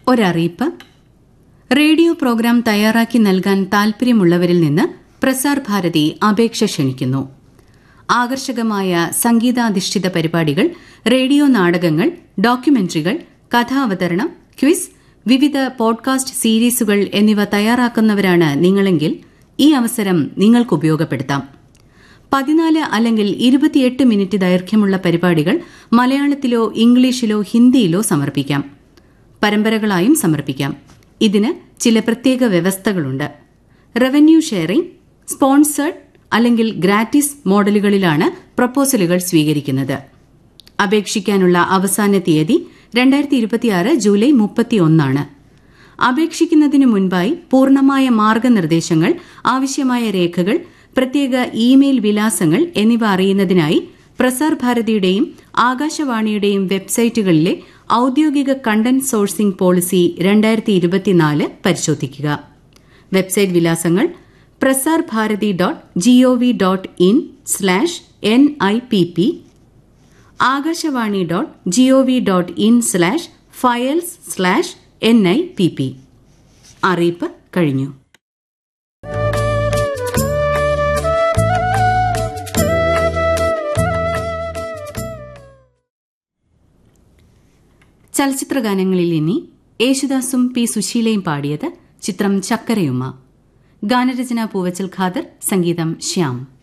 ഒരറിയിപ്പ് radio programme തയ്യാറാക്കി നൽകാൻ താൽപര്യമുള്ളവരിൽ നിന്ന് പ്രസാർ ഭാരതി അപേക്ഷ ക്ഷണിക്കുന്നു ആകർഷകമായ സംഗീതാധിഷ്ഠിത പരിപാടികൾ റേഡിയോ നാടകങ്ങൾ ഡോക്യുമെന്ററികൾ കഥാവതരണം ക്വിസ് വിവിധ പോഡ്കാസ്റ്റ് സീരീസുകൾ എന്നിവ തയ്യാറാക്കുന്നവരാണ് നിങ്ങളെങ്കിൽ ഈ അവസരം നിങ്ങൾക്ക് ഉപയോഗപ്പെടുത്താം പതിനാല് അല്ലെങ്കിൽ ഇരുപത്തിയെട്ട് മിനിറ്റ് ദൈർഘ്യമുള്ള പരിപാടികൾ മലയാളത്തിലോ ഇംഗ്ലീഷിലോ ഹിന്ദിയിലോ സമർപ്പിക്കാം പരമ്പരകളായും സമർപ്പിക്കാം ഇതിന് ചില പ്രത്യേക വ്യവസ്ഥകളുണ്ട് റവന്യൂ ഷെയറിംഗ് സ്പോൺസേഡ് അല്ലെങ്കിൽ ഗ്രാറ്റിസ് മോഡലുകളിലാണ് പ്രപ്പോസലുകൾ സ്വീകരിക്കുന്നത് അപേക്ഷിക്കാനുള്ള അവസാന തീയതി രണ്ടായിരത്തി ഇരുപത്തിയാറ് ജൂലൈ മുപ്പത്തിയൊന്നാണ് അപേക്ഷിക്കുന്നതിന് മുൻപായി പൂർണ്ണമായ മാർഗനിർദ്ദേശങ്ങൾ ആവശ്യമായ രേഖകൾ പ്രത്യേക ഇമെയിൽ വിലാസങ്ങൾ എന്നിവ അറിയുന്നതിനായി പ്രസാർ ഭാരതിയുടെയും ആകാശവാണിയുടെയും വെബ്സൈറ്റുകളിലെ ഔദ്യോഗിക കണ്ടന്റ് സോഴ്സിംഗ് പോളിസി രണ്ടായിരത്തി ഇരുപത്തിനാല് പരിശോധിക്കുക വെബ്സൈറ്റ് വിലാസങ്ങൾ Prasar Bharati dot gov dot in slash N I P P Akashvani dot gov dot in slash files slash N I P P അറിയിപ്പ് കഴിഞ്ഞു ചലച്ചിത്ര ഗാനങ്ങളിൽ ഇനി യേശുദാസും പി സുശീലയും പാടിയത് ചിത്രം ചക്കരയുമ്മ ഗാനരചന പൂവച്ചൽ ഖാദർ സംഗീതം ശ്യാം